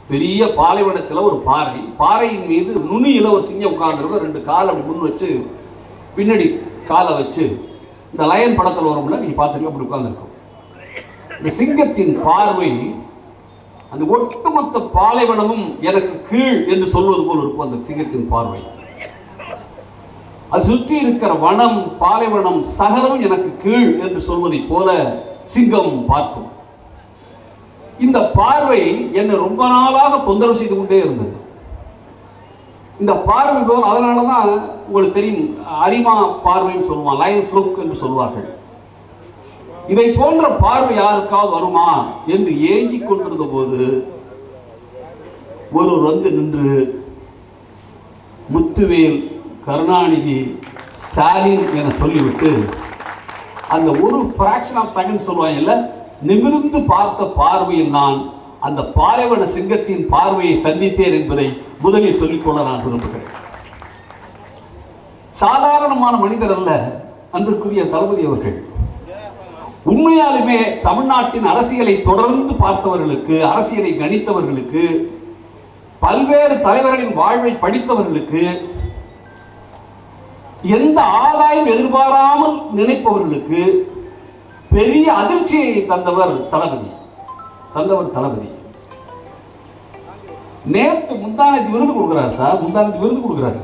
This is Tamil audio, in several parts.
பெரிய பாலைவனத்தில் ஒரு பாறை பாறையின் மீது நுனியில் ஒரு சிங்கம் உட்கார்ந்துருக்கும் ரெண்டு கால் அப்படி முன் வச்சு பின்னாடி காலை வச்சு இந்த லயன் படத்தில் வரும்ல நீங்கள் பார்த்துருக்க அப்படி உட்கார்ந்துருக்கும் இந்த சிங்கத்தின் பார்வை அந்த ஒட்டுமொத்த பாலைவனமும் எனக்கு கீழ் என்று சொல்வது போல் இருக்கும் அந்த சிங்கத்தின் பார்வை அது சுற்றி இருக்கிற வனம் பாலைவனம் சகலமும் எனக்கு கீழ் என்று சொல்வதைப் போல சிங்கம் பார்க்கும் இந்த பார்வை என்னை ரொம்ப நாளாக தொந்தரவு செய்து கொண்டே இருந்தது இந்த பார்வை போல் அதனால தான் உங்களுக்கு தெரியும் அரிமா பார்வைன்னு சொல்லுவான் லயன்ஸ் லுக் என்று சொல்வார்கள் இதை போன்ற பார்வை யாருக்காவது வருமா என்று ஏங்கிக் கொண்டிருந்த போது ஒருவர் வந்து நின்று முத்துவேல் கருணாநிதி ஸ்டாலின் என சொல்லிவிட்டு அந்த ஒரு ஃப்ராக்ஷன் ஆஃப் செகண்ட் சொல்லுவாங்கல்ல நிமிர்ந்து பார்த்த பார்வையில் நான் அந்த பாலைவன சிங்கத்தின் பார்வையை சந்தித்தேன் என்பதை முதலில் சொல்லிக்கொள்ள நான் விரும்புகிறேன் சாதாரணமான மனிதர் அல்ல அன்பிற்குரிய தளபதி அவர்கள் உண்மையாலுமே தமிழ்நாட்டின் அரசியலை தொடர்ந்து பார்த்தவர்களுக்கு அரசியலை கணித்தவர்களுக்கு பல்வேறு தலைவர்களின் வாழ்வை படித்தவர்களுக்கு எந்த ஆதாயம் எதிர்பாராமல் நினைப்பவர்களுக்கு பெரிய அதிர்ச்சியை தந்தவர் தளபதி தந்தவர் தளபதி நேற்று முந்தானத்து விருது கொடுக்கிறார் சார் முந்தானத்து விருது கொடுக்கிறார்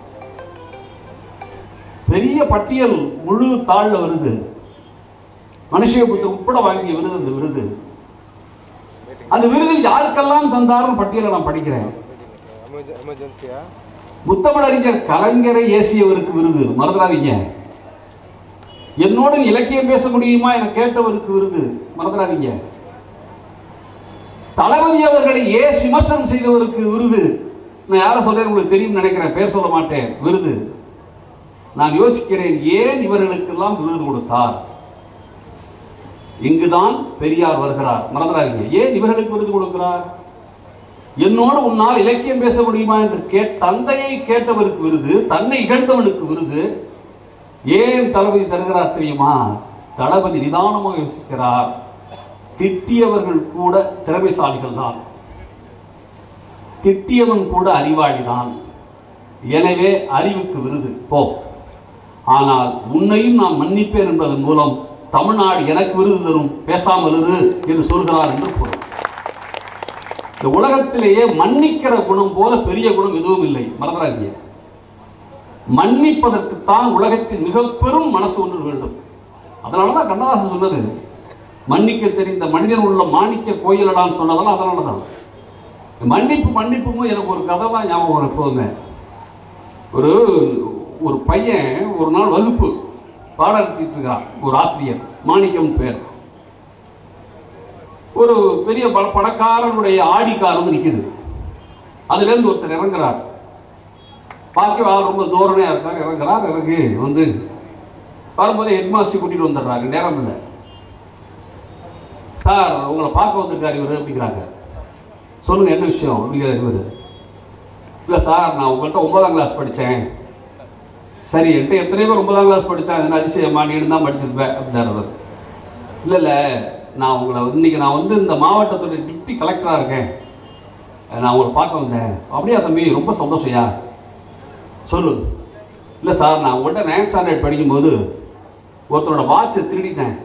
பெரிய பட்டியல் முழு தாள்ல வருது மனுஷபுத்தர் உட்பட வாங்கிய விருது அந்த விருது அந்த விருதில் யாருக்கெல்லாம் தந்தாரும் பட்டியலை நான் படிக்கிறேன் எமர்ஜென்சியா முத்தமிழறிஞர் கலைஞரை ஏசியவருக்கு விருது மறந்துடாதீங்க என்னோடு இலக்கியம் பேச முடியுமா என கேட்டவருக்கு விருது மறந்துடாதீங்க தளபதி அவர்களை ஏன் விமர்சனம் செய்தவருக்கு விருது நான் யாரை சொல்றேன் உங்களுக்கு தெரியும் நினைக்கிறேன் பேர் சொல்ல மாட்டேன் விருது நான் யோசிக்கிறேன் ஏன் இவர்களுக்கெல்லாம் விருது கொடுத்தார் இங்குதான் பெரியார் வருகிறார் மறந்துடாதீங்க ஏன் இவர்களுக்கு விருது கொடுக்கிறார் என்னோடு உன்னால் இலக்கியம் பேச முடியுமா என்று கேட் தந்தையை கேட்டவருக்கு விருது தன்னை இகழ்ந்தவனுக்கு விருது ஏன் தளபதி தருகிறார் தெரியுமா தளபதி நிதானமாக யோசிக்கிறார் திட்டியவர்கள் கூட திறமைசாலிகள் தான் திட்டியவன் கூட அறிவாளி தான் எனவே அறிவுக்கு விருது போ ஆனால் உன்னையும் நான் மன்னிப்பேன் என்பதன் மூலம் தமிழ்நாடு எனக்கு விருது தரும் பேசாமல் இரு என்று சொல்கிறார் என்று பொருள் இந்த உலகத்திலேயே மன்னிக்கிற குணம் போல பெரிய குணம் எதுவும் இல்லை மறந்துடாதீங்க மன்னிப்பதற்குத்தான் உலகத்தில் மிக பெரும் மனசு ஒன்று வேண்டும் அதனால தான் கண்ணதாசன் சொன்னது மன்னிக்க தெரிந்த மனிதன் உள்ள மாணிக்க கோயிலடான்னு சொன்னதெல்லாம் அதனால தான் மன்னிப்பு மன்னிப்பும் எனக்கு ஒரு கதை தான் ஞாபகம் வரும் எப்போதுமே ஒரு ஒரு பையன் ஒரு நாள் வகுப்பு பாடம் எடுத்துட்டு இருக்கிறான் ஒரு ஆசிரியர் மாணிக்கம் பேர் ஒரு பெரிய பல பணக்காரனுடைய ஆடி கார் வந்து நிற்குது அதுலேருந்து ஒருத்தர் இறங்குறார் பார்க்க ஆள் ரொம்ப தூரணையாக இருக்கார் இறங்குறார் இறங்கி வந்து வரும்போது ஹெட்மாஸ்டர் கூட்டிகிட்டு வந்துடுறாரு நேரம் இல்லை சார் உங்களை பார்க்க வந்திருக்காரு இவர் அப்படிங்கிறாங்க சொல்லுங்க என்ன விஷயம் அப்படிங்கிறார் இவர் இல்லை சார் நான் உங்கள்கிட்ட ஒன்பதாம் கிளாஸ் படித்தேன் சரி என்கிட்ட எத்தனை பேர் ஒன்பதாம் கிளாஸ் படித்தாங்க என்ன அதிசயமா நீடு தான் படிச்சிருப்பேன் அப்படின்னாரு அவர் இல்லை இல்லை நான் உங்களை இன்னைக்கு நான் வந்து இந்த மாவட்டத்துடைய டிப்டி கலெக்டராக இருக்கேன் நான் உங்களை பார்க்க வந்தேன் அப்படியா தம்பி ரொம்ப சந்தோஷம்யா சொல்லு இல்லை சார் நான் உங்கள்கிட்ட நைன்த் ஸ்டாண்டர்ட் படிக்கும்போது ஒருத்தரோட வாட்சை திருடிட்டேன்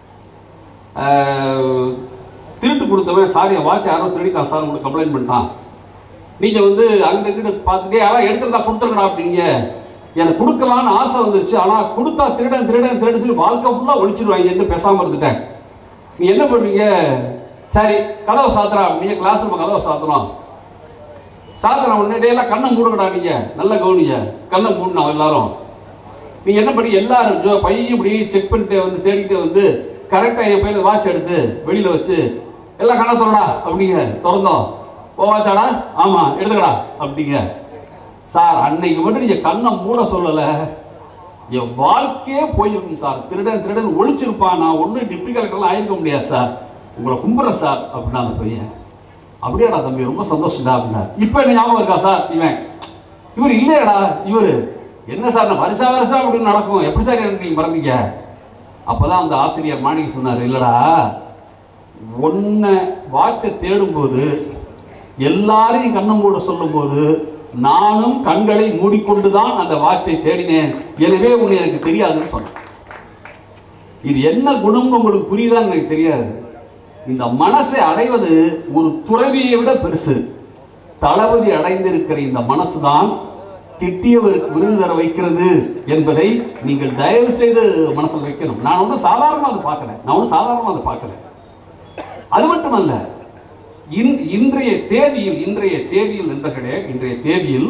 ஆஹ், திருட்டு கொடுத்தவன் சார் என் வாட்ச் யாரோ திருடிட்டான் சார் உங்களுக்கு கம்ப்ளைண்ட் பண்ணிட்டான் நீங்கள் வந்து அங்கே இங்கிட்ட பார்த்துட்டே யாராவது எடுத்துருந்தா கொடுத்துருக்கடா அப்படிங்க எனக்கு கொடுக்கலான்னு ஆசை வந்துருச்சு ஆனால் கொடுத்தா திருடன் திருடன் திருடன் சொல்லி வாழ்க்கை ஃபுல்லாக ஒழிச்சிருவாங்கன்னு பேசாமல் இருந்துட்டேன் நீ என்ன பண்ணுறீங்க சரி கதவை சாத்துறா நீங்கள் கிளாஸ் ரூம் கதவை சாத்துறோம் சாத்துறோம் உடனே டேலாம் கண்ணை மூடுங்கடா நீங்கள் நல்லா கவனிங்க கண்ணை மூடணும் எல்லாரும் நீ என்ன பண்ணி எல்லாரும் ஜோ பையன் இப்படி செக் பண்ணிட்டு வந்து தேடிட்டு வந்து கரெக்டாக என் பையன் வாட்ச் எடுத்து வெளியில் வச்சு எல்லாம் கண்ணை திறடா அப்படிங்க திறந்தோம் ஓ வாட்சாடா ஆமாம் எடுத்துக்கடா அப்படிங்க சார் அன்னைக்கு மட்டும் நீங்கள் கண்ணை மூட சொல்லலை என் வாழ்க்கையே போயிருக்கும் சார் திருடன் திருடன் ஒழிச்சிருப்பான் நான் ஒன்றும் டிப்டி கலெக்டர்லாம் ஆயிருக்க முடியாது சார் உங்களை கும்பிட்றேன் சார் அப்படின்னா அந்த பையன் அப்படியாடா தம்பி ரொம்ப சந்தோஷம்டா அப்படின்னா இப்போ என்ன ஞாபகம் இருக்கா சார் இவன் இவர் இல்லையடா இவர் என்ன சார் நான் வருஷா வருஷம் அப்படின்னு நடக்கும் எப்படி சார் எனக்கு நீங்கள் மறந்தீங்க அப்போ தான் அந்த ஆசிரியர் மாணிக்க சொன்னார் இல்லைடா ஒன்றை வாட்சை தேடும்போது எல்லாரையும் கண்ணம் மூட சொல்லும்போது நானும் கண்களை மூடிக்கொண்டுதான் அந்த வாட்சை தேடினேன் எனவே உன்னை எனக்கு தெரியாதுன்னு சொன்னேன் இது என்ன குணம்னு உங்களுக்கு புரியுதான்னு எனக்கு தெரியாது இந்த மனசை அடைவது ஒரு துறவியை விட பெருசு தளபதி அடைந்திருக்கிற இந்த மனசுதான் திட்டியவருக்கு விருது தர வைக்கிறது என்பதை நீங்கள் தயவு செய்து மனசில் வைக்கணும் நான் ஒன்றும் சாதாரணமாக அதை பார்க்கல நான் ஒன்றும் சாதாரணமாக அதை பார்க்கல அது மட்டுமல்ல இன் இன்றைய தேதியில் இன்றைய தேதியில் நண்பர்களே இன்றைய தேதியில்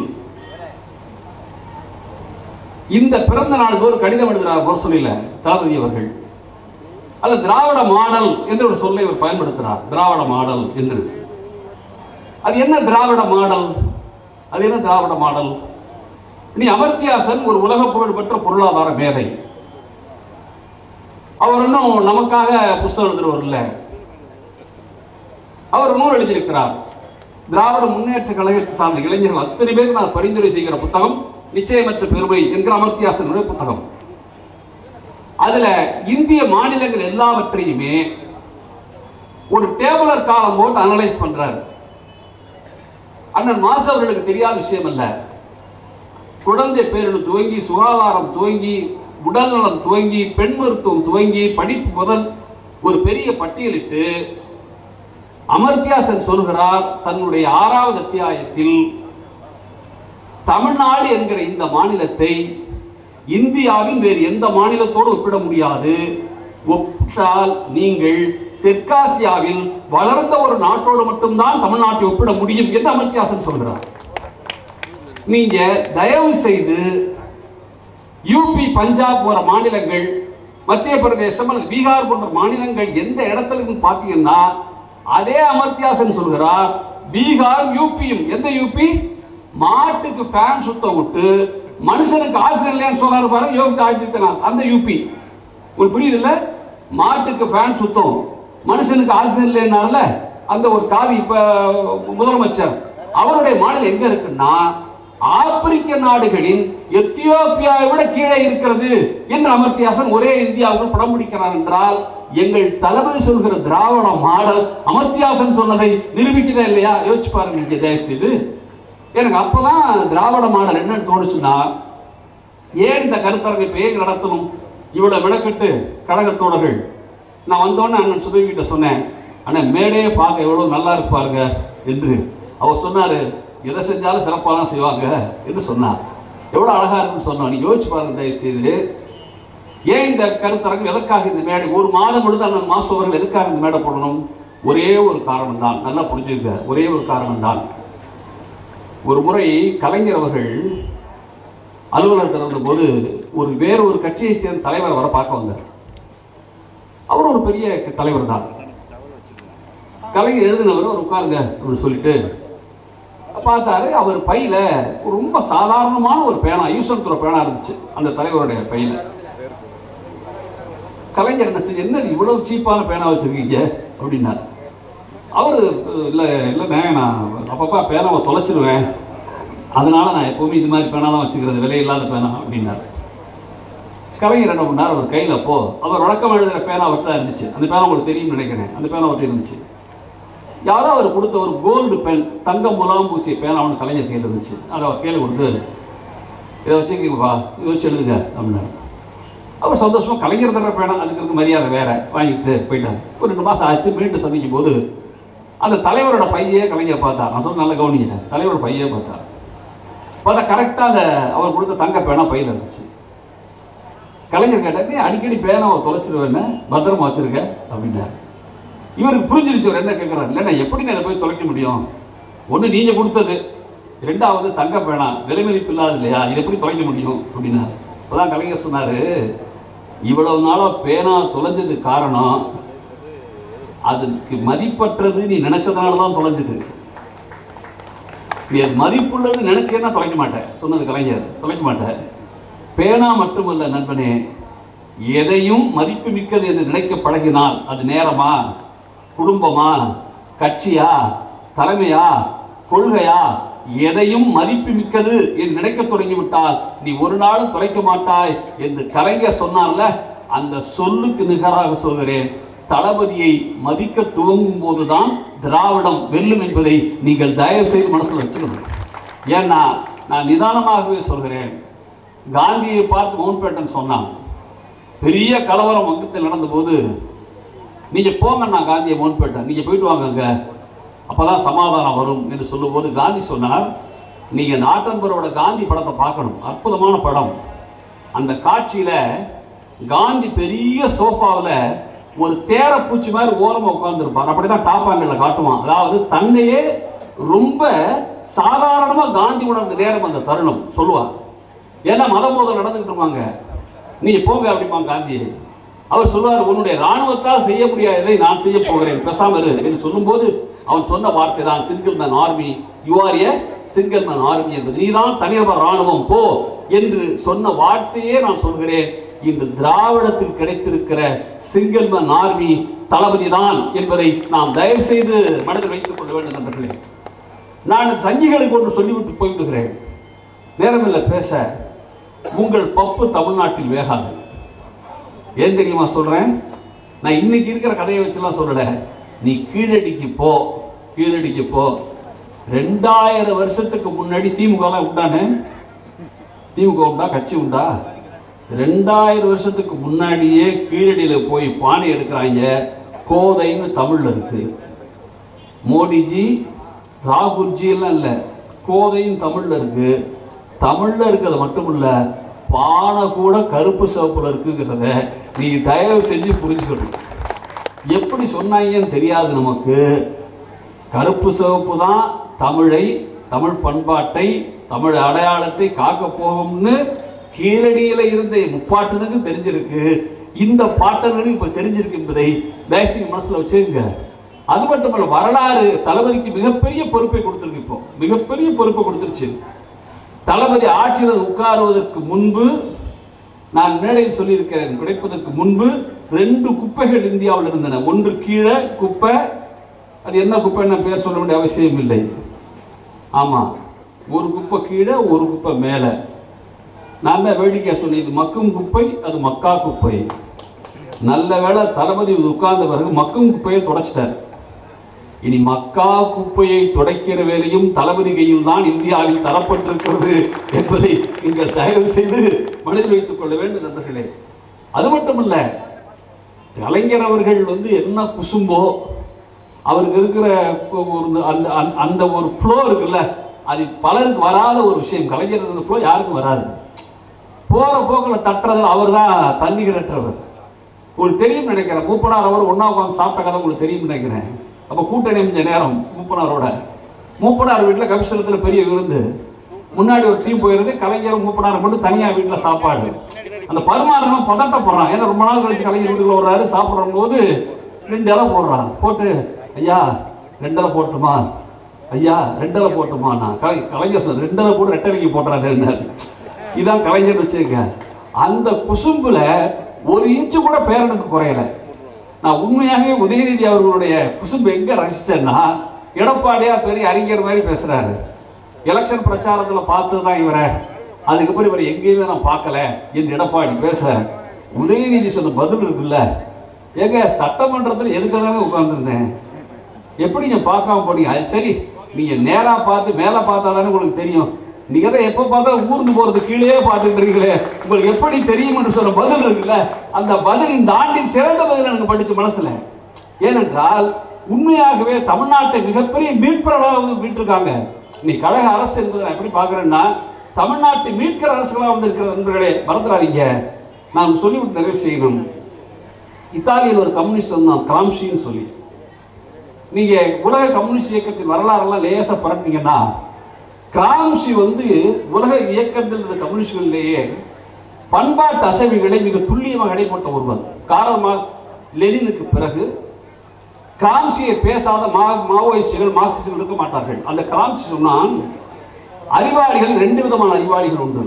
இந்த பிறந்த நாள் ஒரு கடிதம் எழுதுகிறார் முரசொலியில் தளபதி அவர்கள் அல்ல திராவிட மாடல் என்று ஒரு சொல்லை அவர் பயன்படுத்துகிறார் திராவிட மாடல் என்று அது என்ன திராவிட மாடல் அது என்ன திராவிட மாடல் நீ அமர்த்தியாசன் ஒரு உலக புகழ் பெற்ற பொருளாதார மேதை அவர் இன்னும் நமக்காக புஸ்தகம் எழுதுறவர் இல்லை அவர் நூல் எழுதியிருக்கிறார் திராவிட முன்னேற்ற கழகத்தை சார்ந்த இளைஞர்கள் அத்தனை பேருக்கு நான் பரிந்துரை செய்கிற புத்தகம் நிச்சயமற்ற பெருமை என்கிற அமர்த்தியாசனுடைய புத்தகம் அதுல இந்திய மாநிலங்கள் எல்லாவற்றையுமே ஒரு டேபிளர் காலம் போட்டு அனலைஸ் பண்றாரு அண்ணன் மாசு அவர்களுக்கு தெரியாத விஷயம் அல்ல குழந்தை பேரிடு துவங்கி சுகாதாரம் துவங்கி உடல்நலம் துவங்கி பெண் மருத்துவம் துவங்கி படிப்பு முதல் ஒரு பெரிய பட்டியலிட்டு அமர்த்தியாசன் சொல்கிறார் தன்னுடைய ஆறாவது அத்தியாயத்தில் தமிழ்நாடு என்கிற இந்த மாநிலத்தை இந்தியாவில் வேறு எந்த மாநிலத்தோடு ஒப்பிட முடியாது ஒப்பிட்டால் நீங்கள் தெற்காசியாவில் வளர்ந்த ஒரு நாட்டோடு மட்டும்தான் தமிழ்நாட்டை ஒப்பிட முடியும் என்று அமர்த்தியாசன் சொல்கிறார் நீங்க தயவு செய்து யூபி பஞ்சாப் போற மாநிலங்கள் மத்திய பிரதேசம் அல்லது பீகார் போன்ற மாநிலங்கள் எந்த இடத்துல இருக்குன்னு பார்த்தீங்கன்னா அதே அமர்த்தியாசன் சொல்கிறார் பீகார் யூபியும் எந்த யூபி மாட்டுக்கு ஃபேன் சுத்த விட்டு மனுஷனுக்கு ஆக்சிஜன் இல்லையான்னு சொன்னாரு பாருங்க யோகி ஆதித்யநாத் அந்த யூபி உங்களுக்கு புரியுது இல்ல மாட்டுக்கு ஃபேன் சுத்தம் மனுஷனுக்கு ஆக்சிஜன் இல்லைன்னால அந்த ஒரு காவி இப்ப முதலமைச்சர் அவருடைய மாநிலம் எங்க இருக்குன்னா ஆப்பிரிக்க நாடுகளின் எத்தியோப்பியாவை விட கீழே இருக்கிறது என்று அமர்த்தியாசன் ஒரே இந்தியாவுக்குள் படம் பிடிக்கிறார் என்றால் எங்கள் தளபதி சொல்கிற திராவிட மாடல் அமர்த்தியாசன் சொன்னதை நிரூபிக்கிறதா இல்லையா யோசிச்சு பாருங்க நீங்க தயவு செய்து எனக்கு அப்பதான் திராவிட மாடல் என்னன்னு தோணுச்சுன்னா ஏன் இந்த கருத்தரங்கை இப்போ ஏன் நடத்தணும் இவ்வளோ மெனக்கெட்டு கழகத்தோடர்கள் நான் வந்தோடனே அண்ணன் சுபவி கிட்ட சொன்னேன் அண்ணன் மேடையே பார்க்க எவ்வளோ நல்லா இருப்பாருங்க என்று அவர் சொன்னார் எதை செஞ்சாலும் சிறப்பாக தான் செய்வாங்க என்று சொன்னார் எவ்வளோ அழகாக இருக்குன்னு சொன்னோம் நீ யோசிச்சு பாருங்க தயவு செய்து ஏன் இந்த கருத்தரங்கு எதற்காக இந்த மேடை ஒரு மாதம் முழுது அண்ணன் மாசு அவர்கள் எதுக்காக இந்த மேடை போடணும் ஒரே ஒரு காரணம் தான் நல்லா புரிஞ்சுக்க ஒரே ஒரு காரணம் தான் ஒரு முறை கலைஞர் அவர்கள் அலுவலகத்தில் இருந்தபோது ஒரு வேற ஒரு கட்சியை சேர்ந்த தலைவர் வர பார்க்க வந்தார் அவர் ஒரு பெரிய தலைவர் தான் கலைஞர் எழுதினவர் அவர் உட்காருங்க அப்படின்னு சொல்லிட்டு பார்த்தாரு அவர் பையில ஒரு ரொம்ப சாதாரணமான ஒரு பேனா யூசன் துறை பேனா இருந்துச்சு அந்த தலைவருடைய பையில கலைஞர் என்ன செஞ்சு என்ன இவ்வளவு சீப்பான பேனா வச்சிருக்கீங்க அப்படின்னார் அவர் இல்லை இல்லைண்ணே நான் அப்பப்போ பேனாவை தொலைச்சிருவேன் அதனால நான் எப்போவுமே இது மாதிரி பேனா தான் வச்சுக்கிறது விலையில்லாத பேனா அப்படின்னார் கலைஞர் என்ன பண்ணார் அவர் கையில் அப்போ அவர் வழக்கம் எழுதுகிற பேனா அவர்கிட்ட தான் இருந்துச்சு அந்த பேனா உங்களுக்கு தெரியும்னு நினைக்கிறேன் அந்த பேனா அவர்கிட்ட இருந்துச்சு யாரோ அவர் கொடுத்த ஒரு கோல்டு பென் தங்க முலாம் பூசிய பேனா அவனுக்கு கலைஞர் கையில் இருந்துச்சு அதை அவர் கையில் கொடுத்து இதை வச்சுக்கிங்கப்பா இதை வச்சு எழுதுங்க அப்படின்னாரு அவர் சந்தோஷமாக கலைஞர் தர பேனா அதுக்கு இருக்க மரியாதை வேற வாங்கிட்டு போயிட்டார் ஒரு ரெண்டு மாதம் ஆச்சு மீண்டும் சந்திக்கும் போது அந்த தலைவரோட பையே கலைஞர் பார்த்தார் நான் சொல்ல நல்லா கவனிங்க தலைவரோட பையே பார்த்தார் பார்த்தா கரெக்டாக அந்த அவர் கொடுத்த தங்க பேனா பையில் இருந்துச்சு கலைஞர் கேட்டார் நீ அடிக்கடி பேனாவை தொலைச்சிருவேன்னு பத்திரமா வச்சிருக்க அப்படின்னாரு இவருக்கு புரிஞ்சிருச்சு அவர் என்ன கேட்குறாரு இல்லைண்ணா எப்படி அதை போய் தொலைக்க முடியும் ஒன்று நீங்கள் கொடுத்தது ரெண்டாவது தங்க பேனா விலை மதிப்பு இல்லாத இல்லையா இதை எப்படி தொலைக்க முடியும் அப்படின்னாரு அப்பதான் கலைஞர் சொன்னார் இவ்வளவு நாளாக பேனா தொலைஞ்சதுக்கு காரணம் அதுக்கு மதிப்பற்றது நீ நினைச்சதுனால தான் தொலைஞ்சது நீ அது மதிப்புள்ளது நினைச்சேன்னா தொலைக்க மாட்டேன் சொன்னது கலைஞர் தொலைக்க மாட்டேன் பேனா மட்டுமல்ல நண்பனே எதையும் மதிப்பு மிக்கது என்று நினைக்க பழகினால் அது நேரமா குடும்பமா கட்சியா தலைமையா கொள்கையா எதையும் மதிப்பு மிக்கது என்று நினைக்க தொடங்கிவிட்டால் நீ ஒரு நாளும் தொலைக்க மாட்டாய் என்று கலைஞர் சொன்னார்ல அந்த சொல்லுக்கு நிகராக சொல்கிறேன் தளபதியை மதிக்க துவங்கும் போதுதான் திராவிடம் வெல்லும் என்பதை நீங்கள் தயவு செய்து மனசில் வச்சுக்கணும் ஏன்னா நான் நிதானமாகவே சொல்கிறேன் காந்தியை பார்த்து மவுண்ட் பேட்டன் சொன்னான் பெரிய கலவரம் வங்கத்தில் நடந்தபோது நீங்க போங்க நான் காந்தியை மவுண்ட் பேட்டன் நீங்க போயிட்டு வாங்கங்க அப்பதான் சமாதானம் வரும் என்று சொல்லும்போது காந்தி சொன்னார் நீங்க நாட்டன்பரோட காந்தி படத்தை பார்க்கணும் அற்புதமான படம் அந்த காட்சியில காந்தி பெரிய சோஃபாவில் ஒரு தேரப்பூச்சி மாதிரி ஓரமா உட்கார்ந்துருப்பார் அப்படிதான் டாப்பாங்கல்ல காட்டுவான் அதாவது தன்னையே ரொம்ப சாதாரணமா காந்தி உணர்ந்த நேரம் அந்த தருணம் சொல்லுவார் ஏன்னா மத மோதல் நடந்துகிட்டு இருப்பாங்க நீங்க போங்க அப்படிம்பாங்க காந்தி அவர் சொல்லுவார் உன்னுடைய ராணுவத்தால் செய்ய முடியாததை நான் செய்ய போகிறேன் பேசாம இரு என்று சொல்லும்போது அவன் சொன்ன வார்த்தை தான் single man army you are a single man army என்பது நீதான் தனிநபர் ராணுவம் போ என்று சொன்ன வார்த்தையே நான் சொல்கிறேன் இன்று திராவிடத்தில் கிடைத்திருக்கிற சிங்கிள் மேன் ஆர்மி தளபதி தான் என்பதை நாம் தயவு செய்து மனதில் வைத்துக் கொள்ள வேண்டும் நண்பர்களே நான் சங்கிகளுக்கு ஒன்று சொல்லிவிட்டு போய்விடுகிறேன் நேரமில்லை பேச உங்கள் பப்பு தமிழ்நாட்டில் வேகாது ஏன் தெரியுமா சொல்றேன் நான் இன்னைக்கு இருக்கிற கதையை வச்சுலாம் சொல்லல நீ கீழடிக்கு போ கீழடிக்கு போ ரெண்டாயிரம் வருஷத்துக்கு முன்னாடி திமுகலாம் உண்டானே திமுக உண்டா கட்சி உண்டா ரெண்டாயிரம் வருஷத்துக்கு முன்னாடியே கீழடியில போய் பானை எடுக்கிறாங்க கோதைன்னு தமிழ்ல இருக்கு மோடிஜி ராகுல்ஜி எல்லாம் இல்லை கோதையும் தமிழ்ல இருக்கு தமிழ்ல இருக்கிறது மட்டும் இல்ல பானை கூட கருப்பு சிவப்புல இருக்குங்கிறத நீங்க தயவு செஞ்சு புரிஞ்சுக்கணும் எப்படி சொன்னாங்கன்னு தெரியாது நமக்கு கருப்பு சிவப்பு தான் தமிழை தமிழ் பண்பாட்டை தமிழ் அடையாளத்தை காக்க போகும்னு கீழடியில இருந்த முப்பாட்டனுக்கு தெரிஞ்சிருக்கு இந்த பாட்டனுக்கு இப்ப தெரிஞ்சிருக்கு என்பதை தயவுசெய்து மனசுல வச்சுங்க அது மட்டுமல்ல வரலாறு தளபதிக்கு மிகப்பெரிய பொறுப்பை கொடுத்திருக்கு இப்போ மிகப்பெரிய பொறுப்பை கொடுத்துருச்சு தளபதி ஆட்சியில் உட்காருவதற்கு முன்பு நான் மேடையில் சொல்லியிருக்கிறேன் கிடைப்பதற்கு முன்பு ரெண்டு குப்பைகள் இந்தியாவில் இருந்தன ஒன்று கீழே குப்பை அது என்ன குப்பைன்னு பேர் சொல்ல வேண்டிய அவசியம் இல்லை ஆமாம் ஒரு குப்பை கீழே ஒரு குப்பை மேலே நான் தான் வேடிக்கையாக சொன்னேன் இது மக்கும் குப்பை அது மக்கா குப்பை நல்ல வேளை தளபதி உட்கார்ந்த பிறகு மக்கும் குப்பையை தொடச்சிட்டார் இனி மக்கா குப்பையை துடைக்கிற வேலையும் தளபதி கையில் தான் இந்தியாவில் தரப்பட்டிருக்கிறது என்பதை நீங்கள் தயவு செய்து மனதில் வைத்துக் கொள்ள வேண்டும் நண்பர்களே அது மட்டுமல்ல கலைஞர் அவர்கள் வந்து என்ன குசும்போ அவருக்கு இருக்கிற கு- ஒரு அந்த அந்த- அந்த ஒரு ஃப்ளோ இருக்குல்ல அது பலருக்கு வராத ஒரு விஷயம் கலைஞர் அந்த ஃப்ளோ யாருக்கும் வராது போற போக்கில் தட்டுறதுல அவர் தான் தண்ணி கிரட்டுறவர் உங்களுக்கு தெரியும் நினைக்கிறேன் மூப்பனார் அவர் ஒன்றா உட்காந்து சாப்பிட்ட கதை உங்களுக்கு தெரியும் நினைக்கிறேன் அப்போ கூட்டணி அமைஞ்ச நேரம் மூப்பனாரோட மூப்பனார் வீட்டில் கபிசலத்தில் பெரிய விருந்து முன்னாடி ஒரு டீம் போயிருந்து கலைஞர் மூப்பனாரை கொண்டு தனியாக வீட்டில் சாப்பாடு அந்த பரிமாறணும் பதட்டப்படுறான் ஏன்னா ரொம்ப நாள் கழிச்சு கலைஞர் வீட்டுக்குள்ள வர்றாரு சாப்பிடும் போது ரெண்டு இலை போடுறான் போட்டு ஐயா ரெண்டு இலை போட்டுமா ஐயா ரெண்டு இலை போட்டுமா நான் கலை கலைஞர் சொன்ன ரெண்டு இலை போட்டு ரெட்டலைக்கு போட்டுறாரு இதான் கலைஞர் வச்சுக்க அந்த குசும்புல ஒரு இன்ச்சு கூட பேரனுக்கு குறையல நான் உண்மையாகவே உதயநிதி அவர்களுடைய குசும்பு எங்க ரசிச்சேன்னா எடப்பாடியா பெரிய அறிஞர் மாதிரி பேசுறாரு எலெக்ஷன் பிரச்சாரத்துல பார்த்தது தான் இவரை அதுக்கப்புறம் இவர் எங்கேயுமே நான் பார்க்கல என்று எடப்பாடி பேச உதயநிதி சொன்ன பதில் இருக்குல்ல ஏங்க சட்டமன்றத்தில் எதுக்காக உட்கார்ந்துருந்தேன் எப்படிங்க பார்க்காம போனீங்க அது சரி நீங்க நேரா பார்த்து மேலே பார்த்தா தானே உங்களுக்கு தெரியும் நீங்க தான் எப்போ பார்த்தாலும் ஊர்ந்து போறது கீழே பார்த்துட்டு இருக்கீங்களே உங்களுக்கு எப்படி தெரியும் என்று சொன்ன பதில் இருக்குல்ல அந்த பதில் இந்த ஆண்டின் சிறந்த பதில் எனக்கு படிச்சு மனசுல ஏனென்றால் உண்மையாகவே தமிழ்நாட்டை மிகப்பெரிய மீட்பர்களாக வந்து மீட்டிருக்காங்க நீ கழக அரசு என்பதை நான் எப்படி பார்க்குறேன்னா தமிழ்நாட்டை மீட்கிற அரசுகளாக வந்திருக்கிற நண்பர்களே மறந்துடாதீங்க நான் சொல்லிவிட்டு நிறைவு செய்யணும் இத்தாலியில் ஒரு கம்யூனிஸ்ட் வந்தான் கிராம்ஷின்னு சொல்லி நீங்க உலக கம்யூனிஸ்ட் இயக்கத்தின் வரலாறெல்லாம் லேசா பரட்டினீங்கன்னா கிராம்ஷி வந்து உலக இயக்கத்தில் இருந்த கம்யூனிஸ்டுகளிலேயே பண்பாட்டு அசைவுகளை மிக துல்லியமாக இடைப்பட்ட ஒருவர் காரல் மார்க்ஸ் லெனினுக்கு பிறகு கிராம்சியை பேசாத மா மாவோயிஸ்டுகள் மார்க்சிஸ்டுகள் இருக்க மாட்டார்கள் அந்த கிராம்சி சொன்னான் அறிவாளிகள் ரெண்டு விதமான அறிவாளிகள் உண்டு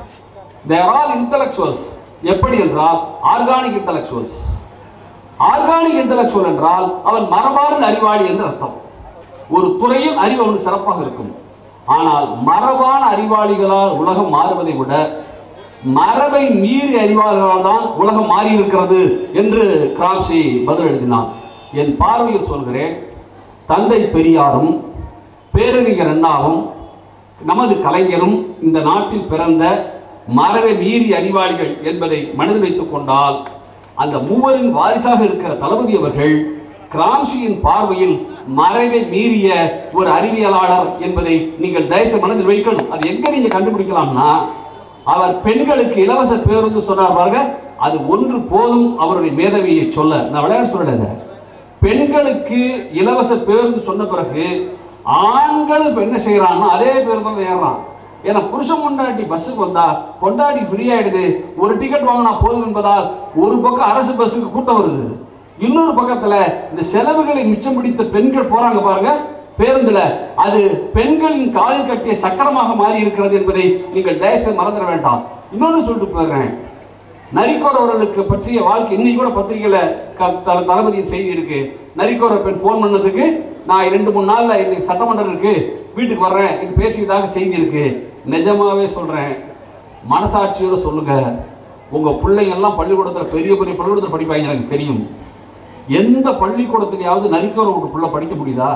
தேர் ஆல் இன்டலெக்சுவல்ஸ் எப்படி என்றால் ஆர்கானிக் இன்டலெக்சுவல்ஸ் ஆர்கானிக் இன்டலெக்சுவல் என்றால் அவன் மரபார்ந்த அறிவாளி என்று அர்த்தம் ஒரு துறையில் அறிவு அவனுக்கு சிறப்பாக இருக்கும் ஆனால் மரபான அறிவாளிகளால் உலகம் மாறுவதை விட மரபை மீறி அறிவார்களால் தான் உலகம் மாறி இருக்கிறது என்று கிராம்சி பதில் எழுதினார் என் பார்வையில் சொல்கிறேன் தந்தை பெரியாரும் பேரறிஞர் அண்ணாவும் நமது கலைஞரும் இந்த நாட்டில் பிறந்த மரபை மீறி அறிவாளிகள் என்பதை மனதில் வைத்துக் கொண்டால் அந்த மூவரின் வாரிசாக இருக்கிற தளபதி அவர்கள் கிராம்சியின் பார்வையில் மரபை மீறிய ஒரு அறிவியலாளர் என்பதை நீங்கள் தயவுசெய்து மனதில் வைக்கணும் அது எங்க நீங்க கண்டுபிடிக்கலாம்னா அவர் பெண்களுக்கு இலவச பேருந்து சொன்னார் பாருங்க அது ஒன்று போதும் அவருடைய மேதவியை சொல்ல நான் விளையாட சொல்லலைங்க பெண்களுக்கு இலவச பேருந்து சொன்ன பிறகு ஆண்கள் இப்ப என்ன செய்யறாங்கன்னா அதே பேருந்து தான் ஏறுறான் ஏன்னா புருஷன் பொண்டாட்டி பஸ்ஸுக்கு வந்தா பொண்டாட்டி ஃப்ரீ ஆயிடுது ஒரு டிக்கெட் வாங்கினா போதும் என்பதால் ஒரு பக்கம் அரசு பஸ்ஸுக்கு கூட்டம் வருது இன்னொரு பக்கத்துல இந்த செலவுகளை மிச்சம் பிடித்த பெண்கள் போறாங்க பாருங்க பேருந்துல அது பெண்களின் காலில் கட்டிய சக்கரமாக மாறி இருக்கிறது என்பதை நீங்கள் தயவுசெய்து மறந்துட வேண்டாம் இன்னொன்னு சொல்லிட்டு போகிறேன் நரிக்கோர் அவர்களுக்கு பற்றிய வாழ்க்கை இன்னைக்கு கூட பத்திரிகையில க- த- தளபதியின் செய்தி இருக்கு நரிக்கோர பெண் ஃபோன் பண்ணதுக்கு நான் ரெண்டு மூணு நாள்ல இன்னைக்கு சட்டமன்றம் இருக்கு வீட்டுக்கு வர்றேன் என்று பேசியதாக செய்தி இருக்கு நிஜமாவே சொல்றேன் மனசாட்சியோட சொல்லுங்க உங்க பிள்ளைங்க எல்லாம் பள்ளிக்கூடத்துல பெரிய பெரிய பள்ளிக்கூடத்துல படிப்பாங்க எனக்கு தெரியும் எந்த பள்ளிக்கூடத்துலயாவது நரிக்கோர ஒரு பிள்ளை படிக்க முடியுதா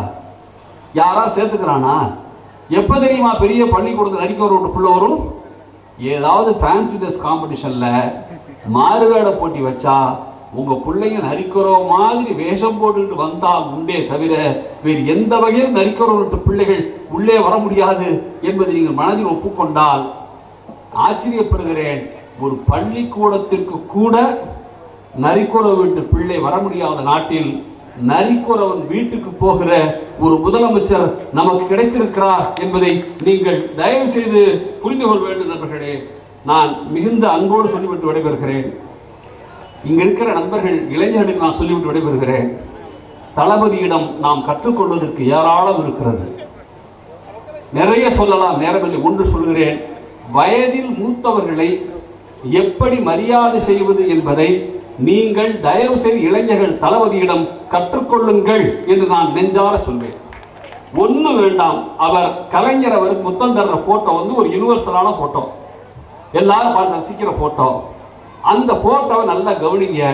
யாரா சேர்த்துக்கிறானா எப்ப தெரியுமா பெரிய பள்ளிக்கூடத்தில் நரிக்கோர ஒரு பிள்ளை வரும் ஏதாவது ஃபேன்சி ட்ரெஸ் காம்படிஷன்ல மாறுவேட போட்டி வச்சா உங்க பிள்ளைங்க நரிக்கிறோ மாதிரி வேஷம் போட்டுக்கிட்டு வந்தால் உண்டே தவிர வேறு எந்த வகையில் நரிக்கிறோ பிள்ளைகள் உள்ளே வர முடியாது என்பதை நீங்கள் மனதில் ஒப்புக்கொண்டால் ஆச்சரியப்படுகிறேன் ஒரு பள்ளிக்கூடத்திற்கு கூட நரிக்குற வீட்டு பிள்ளை வர முடியாத நாட்டில் நரிக்குறவன் வீட்டுக்கு போகிற ஒரு முதலமைச்சர் நமக்கு கிடைத்திருக்கிறார் என்பதை நீங்கள் தயவு செய்து புரிந்து கொள்ள வேண்டும் நண்பர்களே நான் மிகுந்த அன்போடு சொல்லிவிட்டு விடைபெறுகிறேன் இங்க இருக்கிற நண்பர்கள் இளைஞர்களுக்கு நான் சொல்லிவிட்டு விடைபெறுகிறேன் தளபதியிடம் நாம் கற்றுக்கொள்வதற்கு ஏராளம் இருக்கிறது நிறைய சொல்லலாம் நேரமில்லை ஒன்று சொல்கிறேன் வயதில் மூத்தவர்களை எப்படி மரியாதை செய்வது என்பதை நீங்கள் தயவு செய்து இளைஞர்கள் தளபதியிடம் கற்றுக்கொள்ளுங்கள் என்று நான் நெஞ்சார சொல்வேன் ஒண்ணு வேண்டாம் அவர் கலைஞர் அவருக்கு முத்தம் தர்ற போட்டோ வந்து ஒரு யுனிவர்சலான போட்டோ எல்லாரும் பார்த்து ரசிக்கிற போட்டோ அந்த போட்டோவை நல்லா கவனிங்க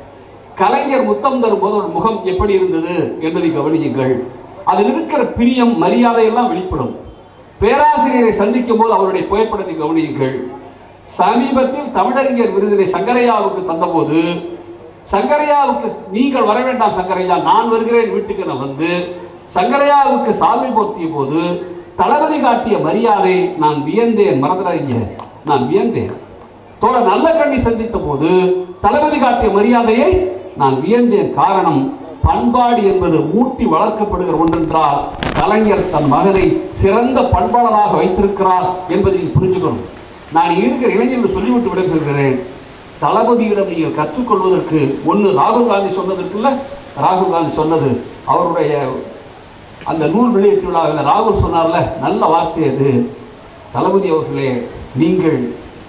கலைஞர் முத்தம் தரும்போது ஒரு முகம் எப்படி இருந்தது என்பதை கவனியுங்கள் அதில் இருக்கிற பிரியம் மரியாதை எல்லாம் வெளிப்படும் பேராசிரியரை சந்திக்கும் போது அவருடைய புகைப்படத்தை கவனியுங்கள் சமீபத்தில் தமிழறிஞர் விருதினை சங்கரையாவுக்கு தந்தபோது சங்கரையாவுக்கு நீங்கள் வர வேண்டாம் சங்கரையா நான் வருகிறேன் வீட்டுக்கு நான் வந்து சங்கரையாவுக்கு சால்வை போர்த்திய போது தளபதி காட்டிய மரியாதை நான் வியந்தேன் மறந்துடாதீங்க நான் வியந்தேன் தோழ நல்ல கண்ணி சந்தித்த போது தளபதி காட்டிய மரியாதையை நான் வியந்தேன் காரணம் பண்பாடு என்பது ஊட்டி வளர்க்கப்படுகிற ஒன்றென்றால் கலைஞர் தன் மகனை சிறந்த பண்பாளராக வைத்திருக்கிறார் என்பதை நீங்க புரிஞ்சுக்கணும் நான் இங்க இருக்கிற இளைஞர்கள் சொல்லிவிட்டு விடைபெறுகிறேன் தளபதியிடம் நீங்கள் கற்றுக்கொள்வதற்கு ஒன்று ராகுல் காந்தி சொன்னது இருக்குல்ல ராகுல் காந்தி சொன்னது அவருடைய அந்த நூல் வெளியீட்டு விழாவில் ராகுல் சொன்னார்ல நல்ல வார்த்தை அது தளபதி அவர்களே நீங்கள்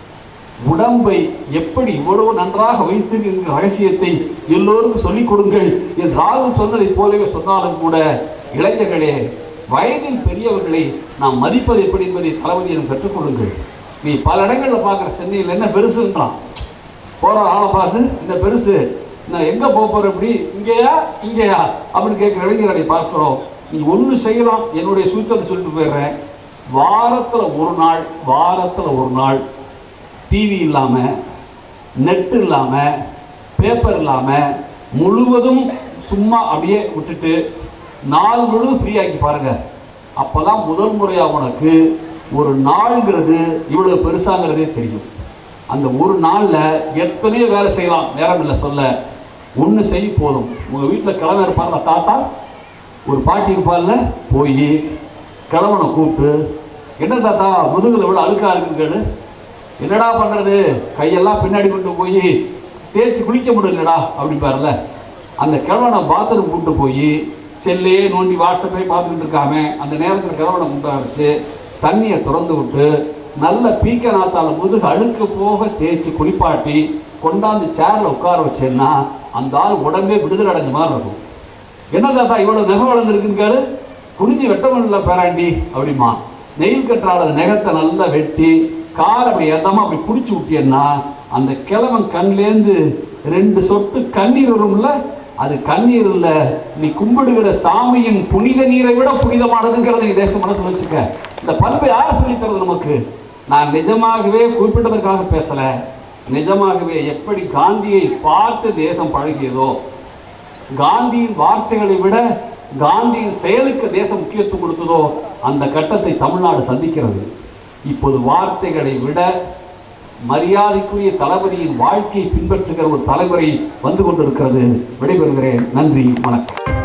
உடம்பை எப்படி இவ்வளவு நன்றாக வைத்திருக்கின்ற ரகசியத்தை எல்லோருக்கும் சொல்லிக் கொடுங்கள் என்று ராகுல் சொன்னதைப் போலவே சொன்னாலும் கூட இளைஞர்களே வயதில் பெரியவர்களை நாம் மதிப்பது எப்படி என்பதை தளபதியிடம் கற்றுக்கொள்ளுங்கள் நீ பல இடங்களில் பார்க்குற சென்னையில் என்ன பெருசுன்றான் போகிற ஆளை பார்த்து இந்த பெருசு நான் எங்கே போக போகிற இப்படி இங்கேயா இங்கேயா அப்படின்னு கேட்குற இளைஞர்களை பார்க்கிறோம் நீ ஒன்று செய்யலாம் என்னுடைய சூச்சத்தை சொல்லிட்டு போயிடுறேன் வாரத்தில் ஒரு நாள் வாரத்தில் ஒரு நாள் டிவி இல்லாமல் நெட் இல்லாமல் பேப்பர் இல்லாமல் முழுவதும் சும்மா அப்படியே விட்டுட்டு நாள் முழுவதும் ஃப்ரீ ஆக்கி பாருங்க அப்போதான் முதல் முறையாக உனக்கு ஒரு நாள்ங்கிறது இவ்வளவு பெருசாங்கிறதே தெரியும் அந்த ஒரு நாளில் எத்தனையோ வேலை செய்யலாம் நேரம் இல்லை சொல்ல ஒன்று செய் போதும் உங்கள் வீட்டில் கிழமை இருப்பார்ல தாத்தா ஒரு பாட்டி இருப்பார்ல போய் கிழவனை கூப்பிட்டு என்ன தாத்தா முதுகில் இவ்வளோ அழுக்கா இருக்குன்னு என்னடா பண்ணுறது கையெல்லாம் பின்னாடி கொண்டு போய் தேய்ச்சி குளிக்க முடியலடா அப்படிம்பாருல அந்த கிழவனை பாத்ரூம் கூப்பிட்டு போய் செல்லையே நோண்டி வாட்ஸ்அப்பே பார்த்துக்கிட்டு இருக்காம அந்த நேரத்தில் கிழவனை முண்டா வச்சு தண்ணியை திறந்து விட்டு நல்ல பீக்க நாத்தால முதுகு அழுக்கு போக தேய்ச்சி குளிப்பாட்டி கொண்டாந்து சேரில் உட்கார வச்சேன்னா அந்த ஆள் உடம்பே விடுதலை அடைஞ்ச மாதிரி இருக்கும் என்ன தாத்தா இவ்வளவு நகை வளர்ந்துருக்குன்னு கேளு குனிஞ்சு வெட்டவும் இல்லை பேராண்டி அப்படிமா நெயில் கட்டுறாள் அந்த நெகத்தை நல்லா வெட்டி கால் அப்படி எதமா அப்படி பிடிச்சி விட்டியன்னா அந்த கிழவன் கண்லேருந்து ரெண்டு சொட்டு கண்ணீர் வரும்ல அது கண்ணீர் இல்ல நீ கும்பிடுகிற சாமியின் புனித நீரை விட புனிதமானதுங்கிறத நீ தேச மனசுல வச்சுக்க இந்த பண்பை யார் சொல்லித் தருது நமக்கு நான் நிஜமாகவே குறிப்பிட்டதற்காக பேசல நிஜமாகவே எப்படி காந்தியை பார்த்து தேசம் பழகியதோ காந்தியின் வார்த்தைகளை விட காந்தியின் செயலுக்கு தேசம் முக்கியத்துவம் கொடுத்ததோ அந்த கட்டத்தை தமிழ்நாடு சந்திக்கிறது இப்போது வார்த்தைகளை விட மரியாதைக்குரிய தளபதியின் வாழ்க்கையை பின்பற்றுகிற ஒரு தலைமுறை வந்து கொண்டிருக்கிறது விடைபெறுகிறேன் நன்றி வணக்கம்